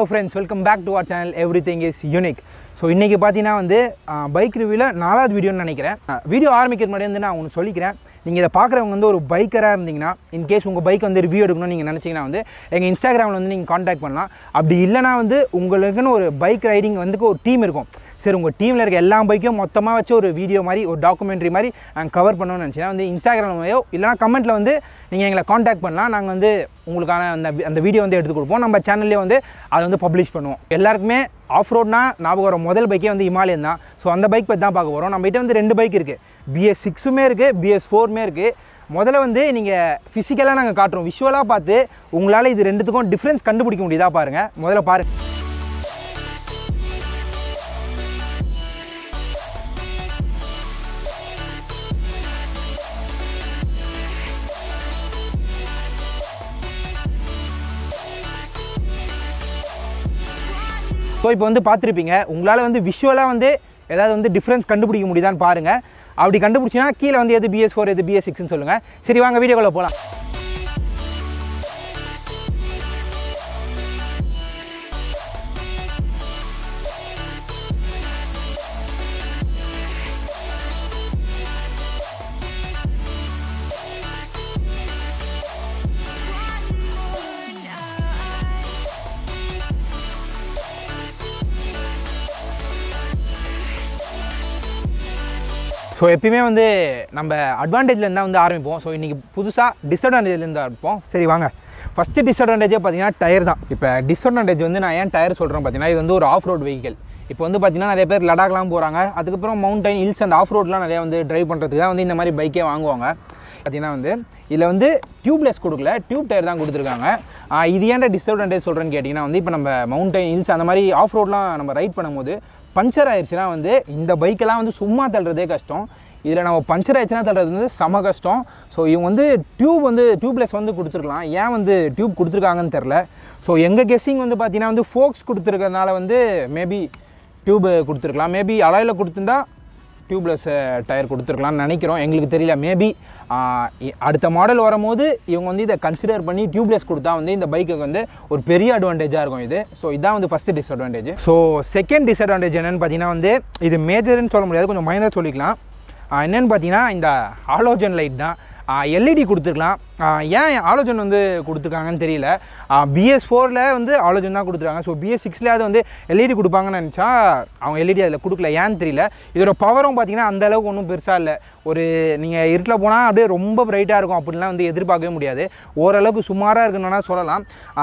friends welcome back to our channel everything is unique so இன்றைக்கி பார்த்தீங்கன்னா வந்து bike ரிவ்யூவில் நாலாவது வீடியோன்னு நினைக்கிறேன் வீடியோ ஆரம்பிக்கிற முன்னாடி வந்து நான் ஒன்று சொல்லிக்கிறேன் நீங்கள் இதை பார்க்குறவங்க வந்து ஒரு பைக்கராக இருந்தீங்கன்னா இன்கேஸ் உங்கள் பைக் வந்து ரிவ்யூ எடுக்கணும்னு நீங்கள் நினச்சிங்கன்னா வந்து எங்கள் இன்ஸ்டாகிராமில் வந்து நீங்கள் காண்டாக்ட் பண்ணலாம் அப்படி இல்லைனா வந்து உங்களுக்குன்னு ஒரு பைக் ரைடிங் வந்து ஒரு டீம் இருக்கும் சரி உங்கள் டீமில் இருக்க எல்லா பைக்கும் மொத்தமாக வச்சு ஒரு வீடியோ மாதிரி ஒரு டாக்குமெண்ட்ரி மாதிரி நாங்கள் கவர் பண்ணணும்னு நினச்சினா வந்து இன்ஸ்டாகிராமையோ இல்லைனா கமெண்ட்டில் வந்து நீங்கள் எங்களை காண்டாக்ட் பண்ணலாம் நாங்கள் வந்து உங்களுக்கான அந்த அந்த வீடியோ வந்து எடுத்து கொடுப்போம் நம்ம சேனல்லே வந்து அதை வந்து பப்ளிஷ் பண்ணுவோம் எல்லாருக்குமே ஆஃப் ரோட்னா ஞாபகம் வர முதல் பைக்கே வந்து இமாலயன் தான் ஸோ அந்த பைக் பற்றி தான் பார்க்க போகிறோம் நம்ம கிட்ட வந்து ரெண்டு பைக் இருக்குது பிஎஸ் சிக்ஸுமே இருக்குது பிஎஸ் ஃபோருமே இருக்குது முதல்ல வந்து நீங்கள் ஃபிசிக்கலாக நாங்கள் காட்டுறோம் விஷுவலாக பார்த்து உங்களால் இது ரெண்டுத்துக்கும் டிஃப்ரென்ஸ் கண்டுபிடிக்க முடியுதா பாருங்கள் முதல்ல பாருங்கள் ஸோ இப்போ வந்து பார்த்துருப்பீங்க உங்களால் வந்து விஷுவலாக வந்து ஏதாவது வந்து டிஃப்ரென்ஸ் கண்டுபிடிக்க முடியுதான்னு பாருங்கள் அப்படி கண்டுபிடிச்சினா கீழே வந்து எது பிஎஸ் ஃபோர் எது பிஎஸ் சிக்ஸ்னு சொல்லுங்கள் சரி வாங்க வீடியோக்குள்ளே போகலாம் ஸோ எப்பயுமே வந்து நம்ம அட்வான்டேஜ்லேருந்து தான் வந்து ஆரம்பிப்போம் ஸோ இன்றைக்கி புதுசாக டிஸ்அட்வான்டேஜ்லேருந்து ஆரம்பிப்போம் சரி வாங்க ஃபஸ்ட்டு டிஸ்அட்வான்டேஜே பார்த்தீங்கன்னா டயர் தான் இப்போ டிஸ்அட்வான்டேஜ் வந்து நான் ஏன் டயர் சொல்கிறேன் பார்த்தீங்கன்னா இது வந்து ஒரு ஆஃப் ரோட் வெஹிக்கல் இப்போ வந்து பார்த்தீங்கன்னா நிறைய பேர் லடாக்லாம் போகிறாங்க அதுக்கப்புறம் மவுண்டைன் ஹில்ஸ் அந்த ஆஃப் ரோட்லாம் நிறையா வந்து ட்ரைவ் பண்ணுறதுக்கு தான் வந்து இந்த மாதிரி பைக்கே வாங்குவாங்க பார்த்தீங்கன்னா வந்து இதில் வந்து டியூப்லெஸ் கொடுக்கல டியூப் டயர் தான் கொடுத்துருக்காங்க ஆஹ் இது ஏன்டா டிஸ்அட்வான்டேஜ் சொல்கிறேன்னு கேட்டிங்கன்னா வந்து இப்போ நம்ம மவுண்டைன் ஹில்ஸ் அந்த மாதிரி ஆஃப் ரோட்லாம் நம்ம ரைட் பண்ணும்போது பஞ்சர் ஆயிடுச்சுன்னா வந்து இந்த பைக்கெல்லாம் வந்து சும்மா தள்ளுறதே கஷ்டம் இதில் நம்ம பஞ்சர் ஆயிடுச்சுன்னா தள்ளுறது வந்து செம கஷ்டம் ஸோ இவங்க வந்து டியூப் வந்து டியூப்லெஸ் வந்து கொடுத்துருக்கலாம் ஏன் வந்து டியூப் கொடுத்துருக்காங்கன்னு தெரில ஸோ எங்கள் கெஸ்ஸிங் வந்து பார்த்தீங்கன்னா வந்து ஃபோக்ஸ் கொடுத்துருக்கறனால வந்து மேபி டியூப் கொடுத்துருக்கலாம் மேபி அலாயில் கொடுத்துருந்தா டியூப்லெஸ் டயர் கொடுத்துருக்கலாம்னு நினைக்கிறோம் எங்களுக்கு தெரியல மேபி அடுத்த மாடல் வரும்போது இவங்க வந்து இதை கன்சிடர் பண்ணி டியூப்லெஸ் கொடுத்தா வந்து இந்த பைக்குக்கு வந்து ஒரு பெரிய அட்வான்டேஜாக இருக்கும் இது ஸோ இதான் வந்து first disadvantage so second disadvantage என்னென்னு பார்த்தீங்கன்னா வந்து இது மேஜர்னு சொல்ல முடியாது கொஞ்சம் மைனர் சொல்லிக்கலாம் ஆஹ் என்னன்னு பார்த்தீங்கன்னா இந்த ஆலோஜன் லைட் தான் எல்இடி கொடுத்துருக்கலாம் ஆஹ் ஏன் ஆலோஜன் வந்து கொடுத்துருக்காங்கன்னு தெரியல பிஎஸ் ஃபோரில் வந்து ஆலோஜன் தான் கொடுத்துருக்காங்க ஸோ பிஎஸ் சிக்ஸில் அது வந்து எல்இடி கொடுப்பாங்கன்னு நினச்சா அவங்க எல்இடி அதில் கொடுக்கல ஏன்னு தெரியல இதோட பவரும் பார்த்தீங்கன்னா அந்த அளவுக்கு ஒன்றும் பெருசாக இல்லை ஒரு நீங்கள் இருட்டில் போனால் அப்படியே ரொம்ப பிரைட்டாக இருக்கும் அப்படிலாம் வந்து எதிர்பார்க்கவே முடியாது ஓரளவுக்கு சுமாராக இருக்குன்னு சொல்லலாம்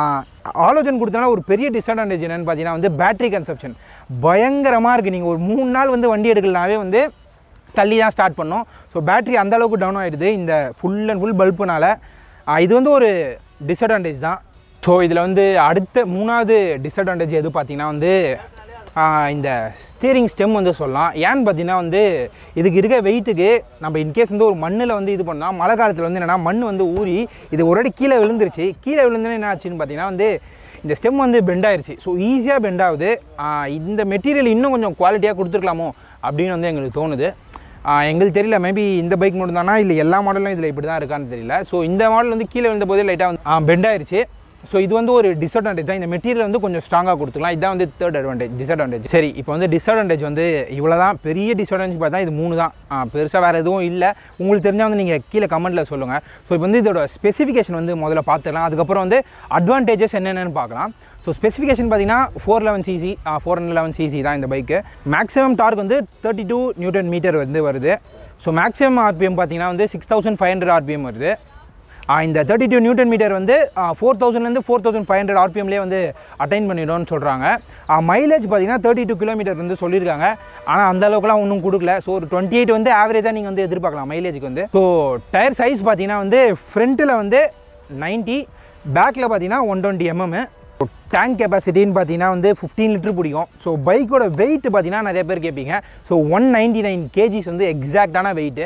ஆலோஜன் கொடுத்தனால ஒரு பெரிய டிஸ்அட்வான்டேஜ் என்னென்னு பார்த்தீங்கன்னா வந்து பேட்டரி கன்சப்ஷன் பயங்கரமாக இருக்குது நீங்கள் ஒரு மூணு நாள் வந்து வண்டி எடுக்கலனாவே வந்து தள்ளி தான் ஸ்டார்ட் பண்ணோம் ஸோ பேட்ரி அந்த அளவுக்கு டவுன் ஆகிடுது இந்த ஃபுல் அண்ட் ஃபுல் பல்புனால் இது வந்து ஒரு டிஸ்அட்வான்டேஜ் தான் ஸோ இதில் வந்து அடுத்த மூணாவது டிஸ்அட்வான்டேஜ் எது பார்த்தீங்கன்னா வந்து ஆஹ் இந்த ஸ்டீரிங் ஸ்டெம் வந்து சொல்லலாம் ஏன்னு பார்த்தீங்கன்னா வந்து இதுக்கு இருக்க வெயிட்டுக்கு நம்ம இன்கேஸ் வந்து ஒரு மண்ணில் வந்து இது பண்ணால் மழை காலத்தில் வந்து என்னென்னா மண் வந்து ஊறி இது ஒரு அடி கீழே விழுந்துருச்சு கீழே விழுந்தோன்னே என்ன ஆச்சுன்னு பார்த்தீங்கன்னா வந்து இந்த ஸ்டெம் வந்து பெண்ட் ஆயிருச்சு ஸோ ஈஸியாக பெண்ட் ஆகுது ஆஹ் இந்த மெட்டீரியல் இன்னும் கொஞ்சம் குவாலிட்டியாக கொடுத்துருக்கலாமோ அப்படின்னு வந்து எங்களுக்கு தோணுது ஆஹ் எங்களுக்கு தெரியல மேபி இந்த பைக் மட்டும் தானா இல்லை எல்லா மாடலும் இதில் இப்படி தான் இருக்கான்னு தெரியல ஸோ இந்த மாடல் வந்து கீழே விழுந்த போதே லைட்டாக வந்து பெண்ட் ஆயிருச்சு ஸோ இது வந்து ஒரு டிஸ்அட்வான்டேஜ் தான் இந்த மெட்டீரியல் வந்து கொஞ்சம் ஸ்ட்ராங்காக கொடுத்துக்கலாம் இதான் வந்து தேர்ட் அட்வான்டேஜ் டிஸ்அட்வான்டேஜ் சரி இப்போ வந்து டிஸ்அட்வான்டேஜ் வந்து இவ்வளோ தான் பெரிய டிஸ்அட்வான்டேஜ் பார்த்தா இது மூணு தான் பெருசாக வேறு எதுவும் இல்லை உங்களுக்கு தெரிஞ்சால் வந்து நீங்கள் கீழே கமெண்ட்டில் சொல்லுங்கள் ஸோ இப்போ வந்து இதோட ஸ்பெசிஃபிகேஷன் வந்து முதல்ல பார்த்துக்கலாம் அதுக்கப்புறம் வந்து அட்வான்டேஜஸ் என்னென்னு பார்க்கலாம் ஸோ ஸ்பெசிஃபிகேஷன் பார்த்தீங்கன்னா four eleven CC four hundred eleven CC தான் இந்த பைக்கு மேக்ஸிமம் டார்க் வந்து தேர்ட்டி டூ நியூட்டன் மீட்டர் வந்து வருது ஸோ மேக்ஸிமம் ஆர்பிஎம் பார்த்தீங்கன்னா வந்து six thousand five hundred RPM வருது ஆஹ் இந்த தேர்ட்டி டூ நியூட்டன் மீட்டர் வந்து ஃபோர் தௌசண்ட்லேருந்து ஃபோர் தௌசண்ட் ஃபைவ் ஹண்ட்ரட் ஆர்பிஎம்லேயே வந்து அட்டைன் பண்ணிடும்னு சொல்கிறாங்க மைலேஜ் பார்த்தீங்கன்னா தேர்ட்டி டூ கிலோமீட்டர் வந்து சொல்லியிருக்காங்க ஆனால் அந்த அளவுக்குலாம் ஒன்றும் கொடுக்கல ஸோ ஒரு டுவெண்ட்டி எயிட் வந்து ஆவரேஜாக நீங்கள் வந்து எதிர்பார்க்கலாம் மைலேஜுக்கு வந்து ஸோ டயர் சைஸ் பார்த்தீங்கன்னா வந்து ஃப்ரண்ட்டில் வந்து நைன்ட்டி பேக்கில் பார்த்தீங்கன்னா ஒன் டுவெண்ட்டி எம்எம் டேங்க் கெப்பாசிட்டின்னு பார்த்தீங்கன்னா வந்து ஃபிஃப்டீன் லிட்டர் பிடிக்கும் ஸோ பைக்கோட வெயிட் பார்த்தீங்கன்னா நிறைய பேர் கேட்பீங்க so one ninety nine kgs வந்து எக்ஸாக்டான வெயிட்டு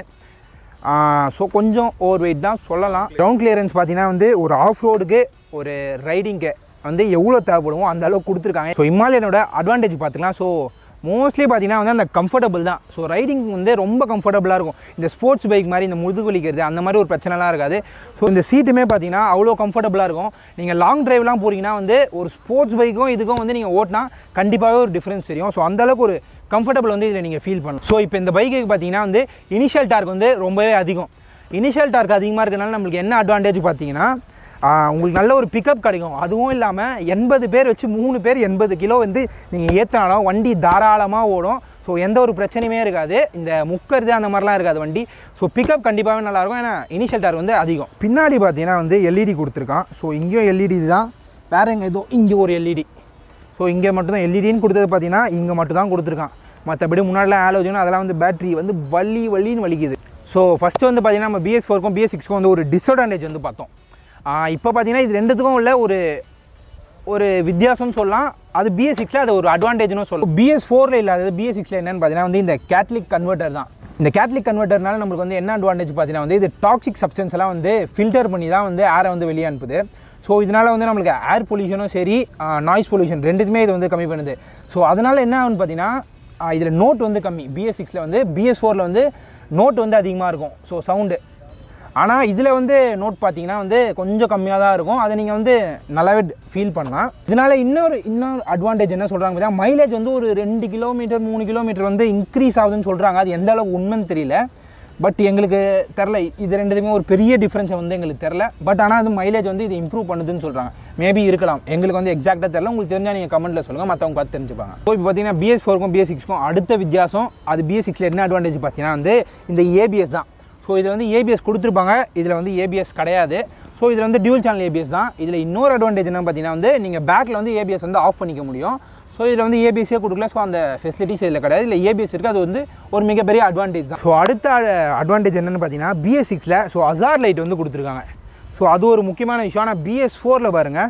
ஸோ கொஞ்சம் ஓவர் வெயிட் தான் சொல்லலாம் கிரவுண்ட் கிளியரன்ஸ் பார்த்தீங்கன்னா வந்து ஒரு ஆஃப் ரோடுக்கு ஒரு ரைடிங்க்கு வந்து எவ்வளோ தேவைப்படுமோ அந்த அளவுக்கு கொடுத்துருக்காங்க ஸோ இமாலயனோட அட்வான்டேஜ் பார்த்துக்கலாம் ஸோ மோஸ்ட்லி பார்த்தீங்கன்னா வந்து அந்த கம்ஃபர்டபுள் தான் ஸோ ரைடிங் வந்து ரொம்ப கம்ஃபர்டபுளாக இருக்கும் இந்த ஸ்போர்ட்ஸ் பைக் மாதிரி இந்த முதுகு வலிக்கிறது அந்த மாதிரி ஒரு பிரச்சனைலாம் இருக்காது ஸோ இந்த சீட்டுமே பார்த்தீங்கன்னா அவ்வளோ கம்ஃபர்டபுளாக இருக்கும் நீங்கள் லாங் டிரைவ்லாம் போகிறீங்கன்னா வந்து ஒரு ஸ்போர்ட்ஸ் பைக்கும் இதுக்கும் வந்து நீங்கள் ஓட்டினா கண்டிப்பாகவே ஒரு டிஃப்ரென்ஸ் தெரியும் ஸோ அந்தளவுக்கு ஒரு கம்ஃபர்டபுள் வந்து இதில் நீங்கள் ஃபீல் பண்ணலாம் ஸோ இப்போ இந்த பைக்குக்கு பார்த்தீங்கன்னா வந்து இனிஷியல் டார்க் வந்து ரொம்பவே அதிகம் இனிஷியல் டார்க் அதிகமாக இருக்கிறனால நம்மளுக்கு என்ன அட்வான்டேஜ் பார்த்தீங்கன்னா ஆஹ், உங்களுக்கு நல்ல ஒரு பிக்கப் கிடைக்கும் அதுவும் இல்லாமல் எண்பது பேர் வச்சு மூணு பேர் எண்பது கிலோ வந்து நீங்கள் ஏற்றினாலும் வண்டி தாராளமாக ஓடும் ஸோ எந்த ஒரு பிரச்சனையுமே இருக்காது இந்த முக்கருது அந்த மாதிரிலாம் இருக்காது வண்டி ஸோ பிக்கப் கண்டிப்பாகவே நல்லாயிருக்கும் ஏன்னா இனிஷியல் டார்க் வந்து அதிகம் பின்னாடி பார்த்தீங்கன்னா வந்து எல்இடி கொடுத்துருக்கான் ஸோ இங்கேயும் எல்இடி தான் வேற எங்கே ஏதோ இங்கே ஒரு எல்இடி ஸோ இங்கே மட்டும் தான் எல்இடின்னு கொடுத்தது பார்த்தீங்கன்னா இங்கே மட்டும் தான் கொடுத்துருக்கான் மற்றபடி முன்னாடிலாம் ஆலோஜன் அதெல்லாம் வந்து பேட்டரி வந்து வலி வலின்னு வலிக்குது ஸோ ஃபஸ்ட்டு வந்து பார்த்தீங்கன்னா நம்ம பிஎஸ் ஃபோருக்கும் பிஎஸ் சிக்ஸ்க்கும் வந்து ஒரு டிஸ்அட்வான்டேஜ் வந்து பார்த்தோம் இப்போ பார்த்தீங்கன்னா இது ரெண்டுத்துக்கும் உள்ள ஒரு ஒரு வித்தியாசம்னு சொல்லலாம் அது பிஎஸ் சிக்ஸில் அது ஒரு அட்வான்டேஜ்னு சொல்லலாம் பிஎஸ் ஃபோரில் இல்லாதது பிஎஸ் சிக்ஸில் என்னன்னு பார்த்தீங்கன்னா வந்து இந்த கேட்லிக் கன்வெர்ட்டர் தான் இந்த கேட்லிக் கன்வெர்ட்டர்னால நம்மளுக்கு வந்து என்ன அட்வான்டேஜ் பார்த்தீங்கன்னா வந்து இது டாக்ஸிக் சப்ஸ்டன்ஸ் எல்லாம் வந்து ஃபில்டர் பண்ணி தான் வந்து ஏரை வந்து வெளியே அனுப்புது ஸோ இதனால் வந்து நம்மளுக்கு ஏர் பொல்யூஷனும் சரி நாய்ஸ் பொல்யூஷன் ரெண்டுத்துமே இது வந்து கம்மி பண்ணுது ஸோ அதனால் என்ன ஆகுன்னு பார்த்தீங்கன்னா இதில் நோட் வந்து கம்மி பிஎஸ் சிக்ஸில் வந்து பிஎஸ் ஃபோரில் வந்து நோட் வந்து அதிகமாக இருக்கும் ஸோ சவுண்டு ஆனால் இதில் வந்து நோட் பார்த்தீங்கன்னா வந்து கொஞ்சம் கம்மியாக தான் இருக்கும் அதை நீங்கள் வந்து நல்லாவே ஃபீல் பண்ணலாம் இதனால் இன்னொரு இன்னொரு அட்வான்டேஜ் என்ன சொல்கிறாங்க பார்த்தீங்கன்னா மைலேஜ் வந்து ஒரு ரெண்டு கிலோமீட்டர் மூணு கிலோமீட்டர் வந்து இன்க்ரீஸ் ஆகுதுன்னு சொல்கிறாங்க அது எந்த அளவுக்கு உண்மைன்னு தெரியல பட் எங்களுக்கு தெரில இது ரெண்டுத்துக்குமே ஒரு பெரிய டிஃப்ரென்ஸ் வந்து எங்களுக்கு தெரில பட் ஆனால் அது மைலேஜ் வந்து இது இம்ப்ரூவ் பண்ணுதுன்னு சொல்கிறாங்க மேபி இருக்கலாம் எங்களுக்கு வந்து எக்ஸாக்டாக தெரில உங்களுக்கு தெரிஞ்சால் நீங்கள் கமெண்ட்டில் சொல்லுங்கள் மற்றவங்க பார்த்து தெரிஞ்சுப்பாங்க ஸோ இப்போ பார்த்தீங்கன்னா பிஎஸ் ஃபோருக்கும் பிஎஸ் சிக்ஸ்க்கும் அடுத்த வித்தியாசம் அது பிஎஸ் சிக்ஸில் என்ன அட்வான்டேஜ் பார்த்தீங்கன்னா வந்து இந்த ஏபிஎஸ் தான் ஸோ இதில் வந்து ஏபிஎஸ் கொடுத்துருப்பாங்க இதில் வந்து ஏபிஎஸ் கிடையாது ஸோ இதில் வந்து டியூல் சேனல் ஏபிஎஸ் தான் இதில் இன்னொரு அட்வான்டேஜ் என்ன பார்த்தீங்கன்னா வந்து நீங்கள் பேக்கில் வந்து ஏபிஎஸ் வந்து ஆஃப் பண்ணிக்க முடியும் ஸோ இதில் வந்து ஏபிஎஸ்ஸே கொடுக்கல ஸோ அந்த ஃபெசிலிட்டிஸ் இதில் கிடையாது இல்லை ஏபிஎஸ் இருக்குது அது வந்து ஒரு மிகப்பெரிய அட்வான்டேஜ் தான் ஸோ அடுத்த அட்வான்டேஜ் என்னென்னு பார்த்தீங்கன்னா பிஎஸ் சிக்ஸில் ஸோ அசார் லைட் வந்து கொடுத்துருக்காங்க ஸோ அது ஒரு முக்கியமான விஷயம் ஆனால் பிஎஸ் ஃபோரில் பாருங்கள்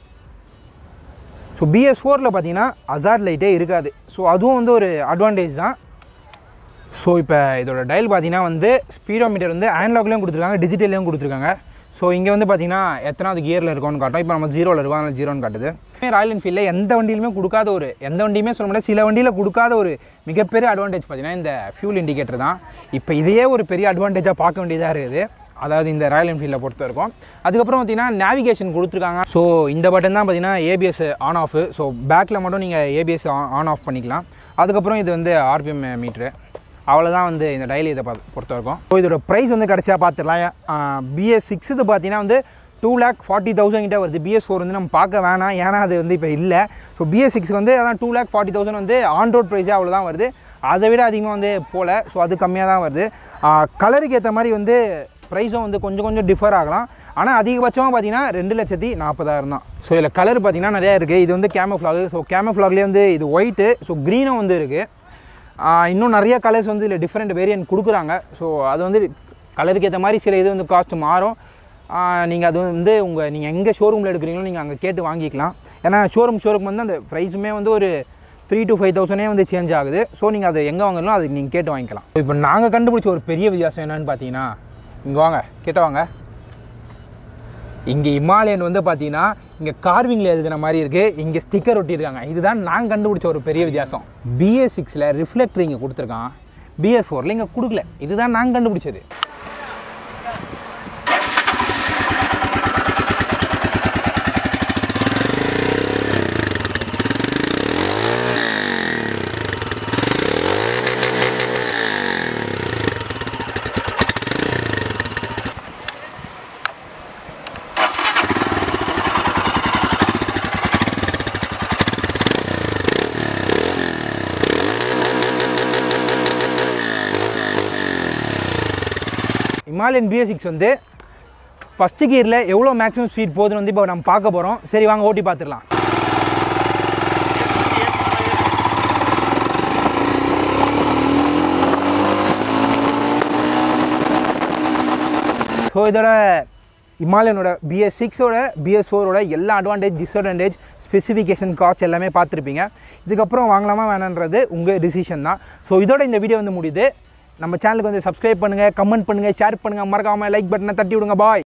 ஸோ பிஎஸ் ஃபோரில் பார்த்தீங்கன்னா அசார் லைட்டே இருக்காது ஸோ அதுவும் வந்து ஒரு அட்வான்டேஜ் தான் ஸோ இப்போ இதோட டயல் பார்த்தீங்கன்னா வந்து ஸ்பீடோமீட்டர் வந்து ஆன்லாக்லேயும் கொடுத்துருக்காங்க டிஜிட்டல்லையும் கொடுத்துருக்காங்க ஸோ இங்கே வந்து பார்த்தீங்கன்னா எத்தனாவது கியரில் இருக்கோன்னு காட்டும் இப்போ நம்ம ஜீரோவில் இருக்கோம் அதனால் ஜீரோன்னு காட்டுது ராயல் என்ஃபீல்டில் எந்த வண்டியிலுமே கொடுக்காத ஒரு எந்த வண்டியுமே சொல்ல முடியாது சில வண்டியில் கொடுக்காத ஒரு மிகப்பெரிய அட்வான்டேஜ் பார்த்தீங்கன்னா இந்த ஃபியூல் இண்டிகேட்டர் தான் இப்போ இதையே ஒரு பெரிய அட்வான்டேஜாக பார்க்க வேண்டியதாக இருக்குது அதாவது இந்த ராயல் என்ஃபீல்டில் பொறுத்த வரைக்கும் அதுக்கப்புறம் பார்த்தீங்கன்னா நேவிகேஷன் கொடுத்துருக்காங்க ஸோ இந்த பட்டன் தான் பார்த்தீங்கன்னா ஏபிஎஸ் ஆன் ஆஃப் ஸோ பேக்கில் மட்டும் நீங்கள் ஏபிஎஸ் ஆன் ஆஃப் பண்ணிக்கலாம் அதுக்கப்புறம் இது வந்து ஆர்பிஎம் மீட்ரு அவ்வளோதான் வந்து இந்த டயலி இதை பார்த்து பொறுத்த வரைக்கும் ஸோ இதோட ப்ரைஸ் வந்து கடைசியாக பார்த்துடலாம் பிஎஸ் சிக்ஸ் இது பார்த்தீங்கன்னா வந்து டூ லேக் ஃபார்ட்டி தௌசண்ட் கிட்ட வருது பிஎஸ் ஃபோர் வந்து நம்ம பார்க்க வேணாம் ஏன்னா அது வந்து இப்போ இல்லை ஸோ பிஎஸ் சிக்ஸ் வந்து அதான் டூ லேக் ஃபார்ட்டி தௌசண்ட் வந்து ஆன் ரோட் ப்ரைஸே அவ்வளோதான் வருது அதை விட அதிகமாக வந்து போகல ஸோ அது கம்மியாக தான் வருது கலருக்கு ஏற்ற மாதிரி வந்து ப்ரைஸும் வந்து கொஞ்சம் கொஞ்சம் டிஃபர் ஆகலாம் ஆனால் அதிகபட்சமாக பார்த்தீங்கன்னா ரெண்டு லட்சத்தி நாற்பதாயிரம் தான் ஸோ இதில் கலர் பார்த்தீங்கன்னா நிறையா இருக்குது இது வந்து கேமோ ஃப்ளாக் ஸோ கேமோ ஃப்ளாக்லேயே வந்து இது ஒயிட்டு ஸோ க்ரீனும் வந்து இருக்குது ஆஹ் இன்னும் நிறைய கலர்ஸ் வந்து இதில் டிஃப்ரெண்ட் வேரியன்ட் கொடுக்குறாங்க ஸோ அது வந்து கலருக்கு ஏற்ற மாதிரி சில இது வந்து காஸ்ட் மாறும் நீங்கள் அது வந்து உங்கள் நீங்கள் எங்கே ஷோரூமில் எடுக்கிறீங்களோ நீங்கள் அங்கே கேட்டு வாங்கிக்கலாம் ஏன்னா ஷோரூம் ஷோரூம் வந்து அந்த ப்ரைஸுமே வந்து ஒரு த்ரீ to ஃபைவ் தௌசண்டே வந்து சேஞ்ச் ஆகுது ஸோ நீங்கள் அதை எங்கே வாங்கலாம் அதுக்கு நீங்கள் கேட்டு வாங்கிக்கலாம் இப்போ நாங்கள் கண்டுபிடிச்ச ஒரு பெரிய வித்தியாசம் என்னன்னு பார்த்தீங்கன்னா இங்கே வாங்க கேட்ட வாங்க இங்கே இமாலயன் வந்து பார்த்தீங்கன்னா இங்கே கார்விங்கில் எழுதின மாதிரி இருக்குது இங்கே ஸ்டிக்கர் ஒட்டியிருக்காங்க இதுதான் நாங்கள் கண்டுபிடிச்ச ஒரு பெரிய வித்தியாசம் பிஎஸ் சிக்ஸில் ரிஃப்ளெக்டர் இங்கே கொடுத்துருக்கான் பிஎஸ் ஃபோரில் இங்கே கொடுக்கல இதுதான் நாங்கள் கண்டுபிடிச்சது இமாலயன் பிஎஸ் சிக்ஸ் வந்து ஃபஸ்ட்டு கியரில் எவ்வளோ மேக்ஸிமம் ஸ்பீட் போகுதுன்னு வந்து இப்போ நம்ம பார்க்க போகிறோம் சரி வாங்க ஓட்டி பார்த்துடலாம் ஸோ இதோட இமாலயனோட பிஎஸ் சிக்ஸோட பிஎஸ் ஃபோரோட எல்லா அட்வான்டேஜ் டிஸ்அட்வான்டேஜ் ஸ்பெசிஃபிகேஷன் காஸ்ட் எல்லாமே பார்த்துருப்பீங்க இதுக்கப்புறம் வாங்கலாமா வேணான்றது உங்கள் டிசிஷன் தான் ஸோ இதோட இந்த வீடியோ வந்து முடியுது நம்ம சேனலுக்கு வந்து சப்ஸ்கிரைப் பண்ணுங்கள் கமெண்ட் பண்ணுங்கள் ஷேர் பண்ணுங்கள் மறக்காமல் லைக் பட்டனை தட்டி விடுங்க பாய்